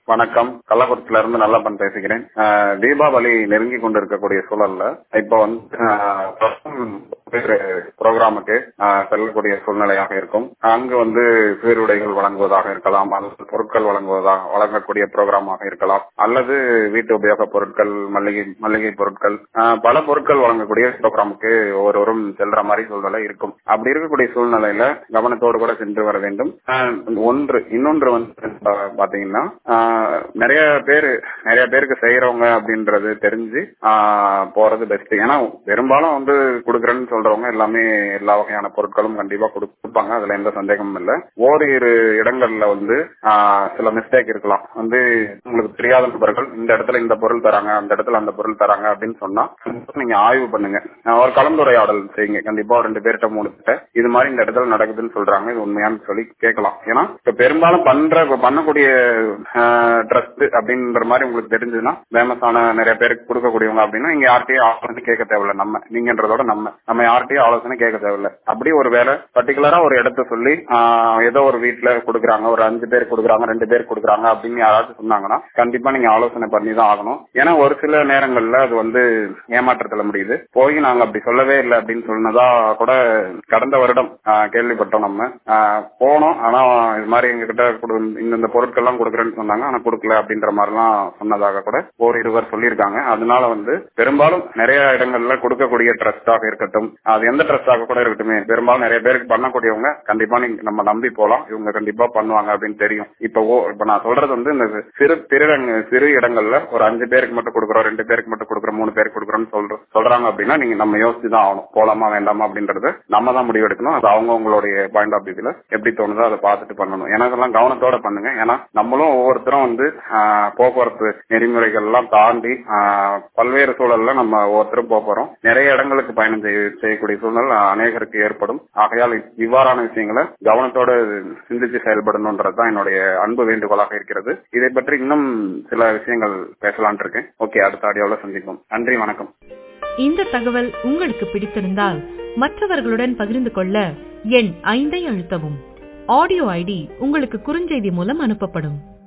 வணக்கம் கள்ளக்குறிச்சியில இருந்து நல்லப்பன் பேசுகிறேன் அஹ், தீபாவளி நெருங்கி கொண்டிருக்கக்கூடிய சூழல்ல இப்ப வந்து ப்ரோக்ராமுக்கு செல்லக்கூடிய சூழ்நிலையாக இருக்கும் அங்கு வந்து சீருடைகள் வழங்குவதாக இருக்கலாம் அல்லது பொருட்கள் வழங்குவதாக வழங்கக்கூடிய ப்ரோக்ராமாக இருக்கலாம் அல்லது வீட்டு உபயோக பொருட்கள் மல்லிகை மல்லிகை பொருட்கள் அஹ், பல பொருட்கள் வழங்கக்கூடிய ப்ரோக்ராமுக்கு ஒவ்வொருவரும் செல்ற மாதிரி சூழ்நிலை இருக்கும் அப்படி இருக்கக்கூடிய சூழ்நிலையில கவனத்தோடு கூட சென்று வர வேண்டும் அஹ், ஒன்று இன்னொன்று வந்து பா- பாத்தீங்கன்னா ஆஹ், நிறைய பேர் நிறைய பேருக்கு செய்யறவங்க அப்படின்றது தெரிஞ்சு ஆஹ், போறது பெஸ்ட் ஏன்னா பெரும்பாலும் வந்து கொடுக்குறேன்னு சொல்றவங்க எல்லாமே எல்லா வகையான பொருட்களும் கண்டிப்பா கொடு- கொடுப்பாங்க அதுல எந்த சந்தேகமும் இல்ல ஓரிரு இடங்கள்ல வந்து ஆஹ், சில மிஸ்டேக் இருக்கலாம் வந்து உங்களுக்கு தெரியாத நபர்கள் இந்த இடத்துல இந்த பொருள் தராங்க அந்த இடத்துல அந்த பொருள் தராங்க அப்படின்னு சொன்னா நீங்க ஆய்வு பண்ணுங்க ஆஹ், ஒரு கலந்துரையாடல் செய்யுங்க கண்டிப்பா ஒரு ரெண்டு பேர்கிட்ட மூணு பேர்ட்ட இது மாதிரி இந்த இடத்துல நடக்குதுன்னு சொல்றாங்க இது உண்மையான்னு சொல்லி கேட்கலாம் ஏன்னா இப்ப பெரும்பாலும் பண்ற பண்ணக்கூடிய ட்ரஸ்ட் அப்படின்ற மாதிரி உங்களுக்கு தெரிஞ்சதுன்னா ஃபேமஸான நிறைய பேருக்கு கொடுக்கக்கூடியவங்க அப்படின்னா நீங்க யார்கிட்டயும் ஆலோசனை கேட்க தேவையில்ல நம்ம நீங்கன்றதோட நம்ம நம்ம யார்கிட்டயும் ஆலோசனை கேட்க தேவையில்ல அப்படி ஒரு வேலை பர்டிகுலரா ஒரு இடத்த சொல்லி ஆஹ், ஏதோ ஒரு வீட்டுல கொடுக்குறாங்க ஒரு அஞ்சு பேர் கொடுக்குறாங்க ரெண்டு பேர் கொடுக்குறாங்க அப்படின்னு யாராச்சும் சொன்னாங்கன்னா கண்டிப்பா நீங்க ஆலோசனை பண்ணி தான் ஆகணும் ஏன்னா ஒரு சில நேரங்கள்ல அது வந்து ஏமாற்றத்துல முடியுது போய் நாங்க அப்படி சொல்லவே இல்லை அப்படின்னு சொன்னதா கூட கடந்த வருடம் ஆஹ், கேள்விப்பட்டோம் நம்ம ஆஹ், போனோம் ஆனா இது மாதிரி எங்க கிட்ட இந்தந்த பொருட்கள்லாம் கொடுக்குறேன்னு சொன்னாங்க ஆனா கொடுக்கல அப்படின்ற மாதிரிலாம் சொன்னதாக கூட ஒரு இருவர் சொல்லியிருக்காங்க அதனால வந்து பெரும்பாலும் நிறைய இடங்கள்ல கொடுக்கக்கூடிய ட்ரஸ்டாக இருக்கட்டும் அது எந்த ட்ரஸ்டாக கூட இருக்கட்டுமே பெரும்பாலும் நிறைய பேருக்கு பண்ணக்கூடியவங்க கண்டிப்பா நீங்க நம்ம நம்பி போலாம் இவங்க கண்டிப்பா பண்ணுவாங்க அப்படின்னு தெரியும் இப்ப ஓ இப்ப நான் சொல்றது வந்து இந்த சிறு திரையரங்கு சிறு இடங்கள்ல ஒரு அஞ்சு பேருக்கு மட்டும் கொடுக்குறோம் ரெண்டு பேருக்கு மட்டும் கொடுக்குறோம் மூணு பேருக்கு கொடுக்குறோம்னு சொல்றோம் சொல்றாங்க அப்படின்னா நீங்க நம்ம யோசிச்சு தான் ஆகணும் போலாமா வேண்டாமா அப்படின்றது நம்ம தான் முடிவெடுக்கணும் அது அவங்க உங்களுடைய பாயிண்ட் ஆஃப் வியூல எப்படி தோணுதோ அதை பார்த்துட்டு பண்ணணும் ஏன்னா இதெல்லாம் கவனத்தோட பண்ணுங்க ஏன்னா நம்மளும் ஒவ்வொருத்தரும் வந்து ஆஹ், போக்குவரத்து நெறிமுறைகள் எல்லாம் தாண்டி ஆஹ், பல்வேறு சூழல்ல நம்ம ஒவ்வொருத்தரும் போக போறோம் நிறைய இடங்களுக்கு பயணம் செய்ய- செய்யக்கூடிய சூழல் அநேகருக்கு ஏற்படும் ஆகையால் இவ்வாறான விஷயங்களை கவனத்தோட சிந்திச்சு செயல்படணும்ன்றதுதான் என்னுடைய அன்பு வேண்டுகோளாக இருக்கிறது இதை பற்றி இன்னும் சில விஷயங்கள் பேசலாம்னு இருக்கேன் ஓகே அடுத்த ஆடியோல சந்திப்போம் நன்றி வணக்கம் இந்த தகவல் உங்களுக்கு பிடித்திருந்தால் மற்றவர்களுடன் பகிர்ந்து கொள்ள எண் ஐந்தை அழுத்தவும் ஆடியோ ஐடி உங்களுக்கு குறுஞ்செய்தி மூலம் அனுப்பப்படும்